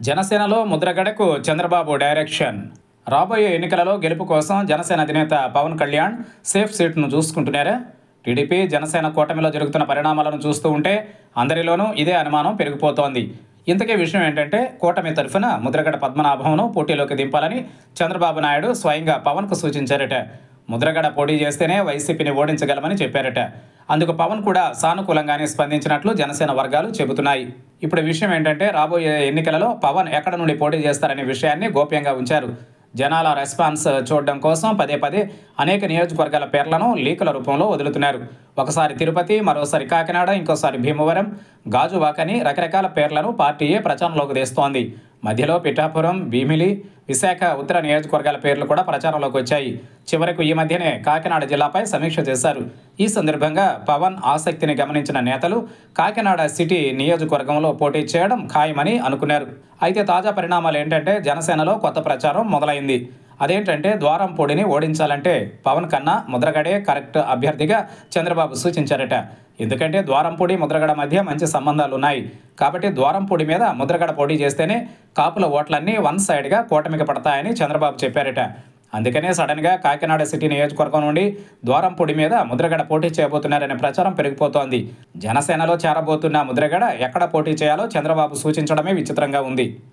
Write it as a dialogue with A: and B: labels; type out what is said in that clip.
A: జనసేనలో ముద్రగడకు చంద్రబాబు డైరెక్షన్ రాబోయే ఎన్నికలలో గెలుపు కోసం జనసేన అధినేత పవన్ కళ్యాణ్ సేఫ్ సీట్ను చూసుకుంటున్నారా టీడీపీ జనసేన కూటమిలో జరుగుతున్న పరిణామాలను చూస్తూ ఉంటే అందరిలోనూ ఇదే అనుమానం పెరిగిపోతోంది ఇంతకీ విషయం ఏంటంటే కూటమి తరఫున ముద్రగడ పద్మనాభంను పోటీలోకి దింపాలని చంద్రబాబు నాయుడు స్వయంగా పవన్కు సూచించారట ముద్రగడ పోటీ చేస్తేనే వైసీపీని ఓడించగలమని చెప్పారట అందుకు పవన్ కూడా సానుకూలంగానే స్పందించినట్లు జనసేన వర్గాలు చెబుతున్నాయి ఇప్పుడు విషయం ఏంటంటే రాబోయే ఎన్నికలలో పవన్ ఎక్కడ నుండి పోటీ చేస్తారనే విషయాన్ని గోప్యంగా ఉంచారు జనాల రెస్పాన్స్ చూడడం కోసం పదే పదే అనేక నియోజకవర్గాల పేర్లను లీకుల రూపంలో వదులుతున్నారు ఒకసారి తిరుపతి మరోసారి కాకినాడ ఇంకోసారి భీమవరం గాజువాక్ అని రకరకాల పేర్లను పార్టీయే ప్రచారంలోకి తెస్తోంది మధ్యలో పిఠాపురం భీమిలి విశాఖ ఉత్తర నియోజకవర్గాల పేర్లు కూడా ప్రచారంలోకి వచ్చాయి చివరకు ఈ మధ్యనే కాకినాడ జిల్లాపై సమీక్ష చేశారు ఈ సందర్భంగా పవన్ ఆసక్తిని గమనించిన నేతలు కాకినాడ సిటీ నియోజకవర్గంలో పోటీ చేయడం ఖాయమని అనుకున్నారు అయితే తాజా పరిణామాలు ఏంటంటే జనసేనలో కొత్త ప్రచారం మొదలైంది అదేంటంటే ద్వారం పొడిని ఓడించాలంటే పవన్ కన్నా ముద్రగడే కరెక్ట్ అభ్యర్థిగా చంద్రబాబు సూచించారట ఎందుకంటే ద్వారంపూడి ముద్రగడ మధ్య మంచి సంబంధాలు ఉన్నాయి కాబట్టి ద్వారంపూడి మీద ముద్రగడ పోటీ చేస్తేనే కాపుల ఓట్లన్నీ వన్ సైడ్గా కూటమికి పడతాయని చంద్రబాబు చెప్పారట అందుకనే సడన్గా కాకినాడ సిటీ నియోజకవర్గం నుండి ద్వారంపూడి మీద ముద్రగడ పోటీ చేయబోతున్నారనే ప్రచారం పెరిగిపోతోంది జనసేనలో చేరబోతున్న ముద్రగడ ఎక్కడ పోటీ చేయాలో చంద్రబాబు సూచించడమే విచిత్రంగా ఉంది